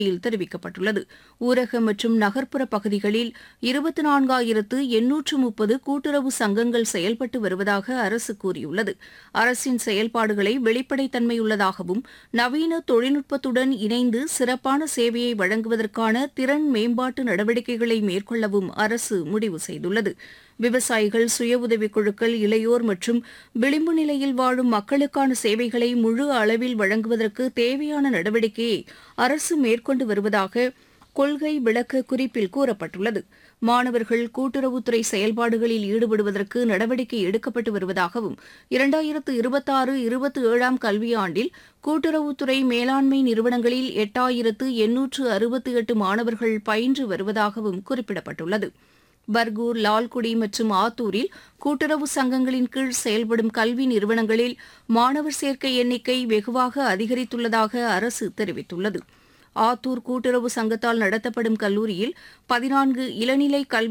யில் தெரிவிக்கப்பட்டுள்ளது ஊரக மற்றும் நகர்ப்புற பகுதிகளில் இருபத்தி நான்காயிரத்து எண்ணூற்று முப்பது கூட்டுறவு சங்கங்கள் செயல்பட்டு வருவதாக அரசு கூறியுள்ளது அரசின் செயல்பாடுகளை வெளிப்படைத்தன்மையுள்ளதாகவும் நவீன தொழில்நுட்பத்துடன் இணைந்து சிறப்பான சேவையை வழங்குவதற்கான திறன் மேம்பாட்டு நடவடிக்கைகளை மேற்கொள்ளவும் அரசு முடிவு செய்துள்ளது விவசாயிகள் சுய உதவிக் குழுக்கள் இளையோர் மற்றும் விளிம்பு நிலையில் வாழும் மக்களுக்கான சேவைகளை முழு அளவில் வழங்குவதற்கு தேவையான நடவடிக்கையை அரசு மேற்கொண்டு வருவதாக கொள்கை விளக்க குறிப்பில் கூறப்பட்டுள்ளது மாணவர்கள் கூட்டுறவுத்துறை செயல்பாடுகளில் ஈடுபடுவதற்கு நடவடிக்கை எடுக்கப்பட்டு வருவதாகவும் இரண்டாயிரத்து இருபத்தாறு இருபத்தி ஏழாம் கல்வியாண்டில் கூட்டுறவுத்துறை மேலாண்மை நிறுவனங்களில் எட்டாயிரத்து எண்ணூற்று அறுபத்தி எட்டு மாணவர்கள் பயின்று வருவதாகவும் குறிப்பிடப்பட்டுள்ளது பர்கூர் லால்குடி மற்றும் ஆத்தூரில் கூட்டுறவு சங்கங்களின் கீழ் செயல்படும் கல்வி நிறுவனங்களில் மாணவர் சேர்க்கை எண்ணிக்கை வெகுவாக அதிகரித்துள்ளதாக அரசு தெரிவித்துள்ளது ஆத்தூர் கூட்டுறவு சங்கத்தால் நடத்தப்படும் கல்லூரியில் பதினான்கு இளநிலை கல்வி